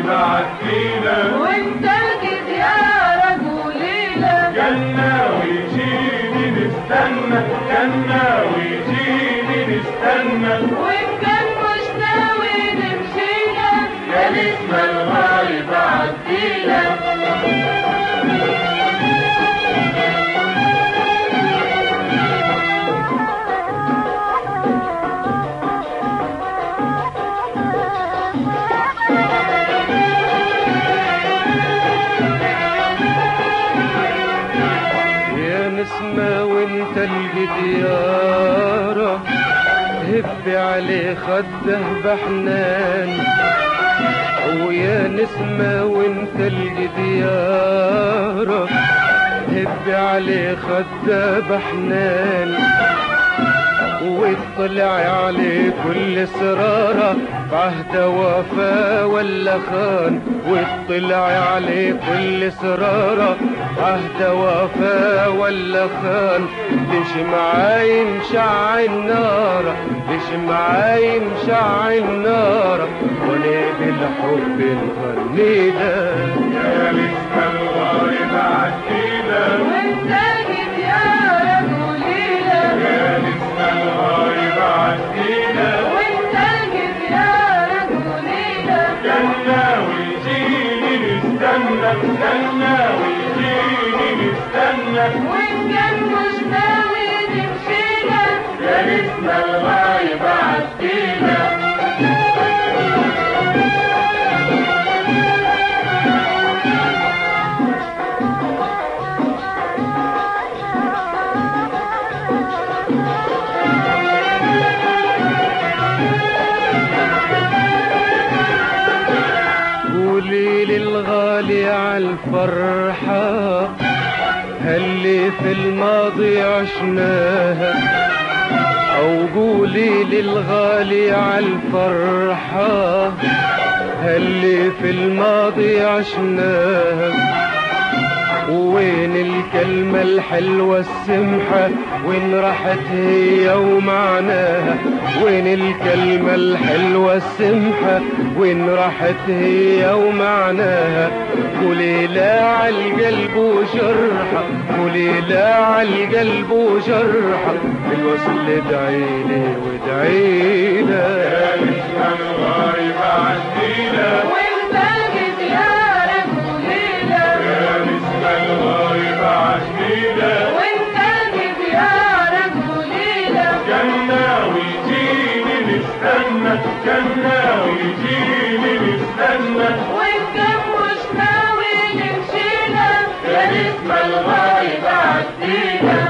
بعدينا وانت الجد يا رجولينا جنة ويجيني نستنى جنة ويجيني نستنى وان كان مش ناوي نمشينا يا نسم الغالب عدينا يا نسمة وانت الجديارة هب عليه خده بحنان ويا نسمة وانت الجديارة هب عليه خده بحنان واطلع عليه كل سرارة بعهد وفا ولا خان واطلع عليه كل سرارة عهد وفا ولا خان ليش معاي مشعل نار ليش معاي مشعل نار وانا بالحب نغني ده يا نسم الغالب عدينا وانت الجد يا رجولينا يا نسم الغالب عدينا وانت الجد يا رجولينا جنة ويجيني نستنى جنة ويجيني نستنى وان كان مش ناوي نمشينا يا نسم الغالب عدينا قولي للغالي عالفرحة هاللي في الماضي عشناها أو قولي للغالي عالفرحة هاللي في الماضي عشناها وين الكلمة الحلوة السمحة وين راحت هي ومعناها وين الكلمة الحلوة السمحة وين راحت هي ومعناها قولي لا عالقلب وجرحة قولي لا عالقلب وجرحة الوصل ادعيلي وادعينا يا نسم الغالب عدينا وانت الجد يا رجولينا يا نسم الغالب عدينا وانت الجد يا رجولينا جنة ويجيني نستنى جنة ويجيني نستنى وان كان مش ناوي نمشينا يا نسم الغالب عدينا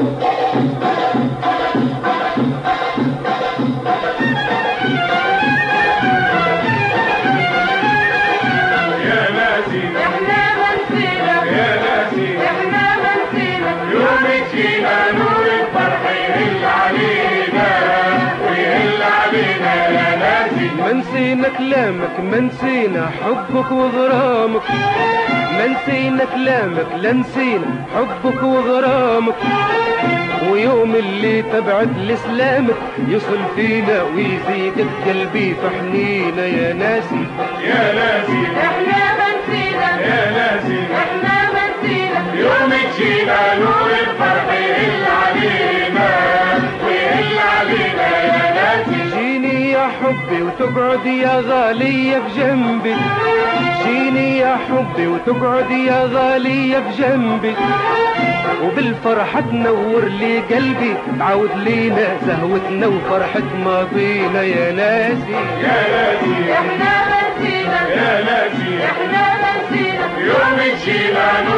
يا ناسي احنا منسينا يا ناسي احنا منسينا يوم جينا نور الفرح يهل علينا ويهل علينا يا ناسي ما نسينا كلامك ما نسينا حبك وغرامك ما نسينا كلامك لا نسينا حبك وغرامك ويوم اللي تبعت لسلامك يصل فينا ويزيد قلبي في حنينا يا ناسي يا ناسي احنا منسينا يا ناسي احنا منسينا يوم جينا نور الفرح يهل علينا ويهل علينا يا ناسي جيني يا حبي وتقعد يا غالية في جنبي جيني يا حبي وتقعد يا غالية في جنبي وبالفرحة تنور لي قلبي تعود لينا زهوتنا وفرحة ماضينا يا ناسي يا ناسي احنا منسينا يا ناسي احنا منسينا يوم جينا